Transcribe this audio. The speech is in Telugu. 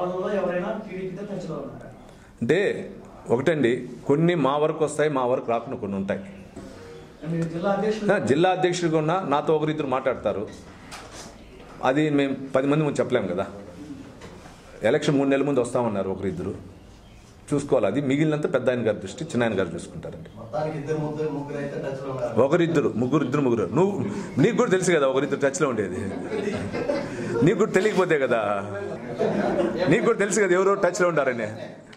వాళ్ళలో ఎవరైనా టీడీపీతో టచ్లో ఉన్నారా అంటే ఒకటండి కొన్ని మా వరకు వస్తాయి మా వరకు రాకుండా కొన్ని ఉంటాయి మీరు జిల్లా అధ్యక్షులు నా జిల్లా అధ్యక్షుడిగా ఉన్న నాతో ఒకరిద్దరు మాట్లాడతారు అది మేము పది మంది ముందు చెప్పలేము కదా ఎలక్షన్ మూడు నెలల ముందు వస్తామన్నారు ఒకరిద్దరు చూసుకోవాలి అది మిగిలినంత పెద్ద ఆయన గారి దృష్టి చిన్న ఆయన గారు చూసుకుంటారండి మొత్తానికి ఇద్దరు ముగ్గురు ముగ్గురు అయితే టచ్ లో ఉన్నారు ఒకరిద్దరు ముగ్గురు ఇద్దరు ముగ్గురు నువ్వు నీకు కూడా తెలుసు కదా ఒకరిద్దరు టచ్లో ఉండేది నీకు కూడా తెలియకపోతే కదా నీకు కూడా తెలుసు కదా ఎవరో టచ్లో ఉంటారని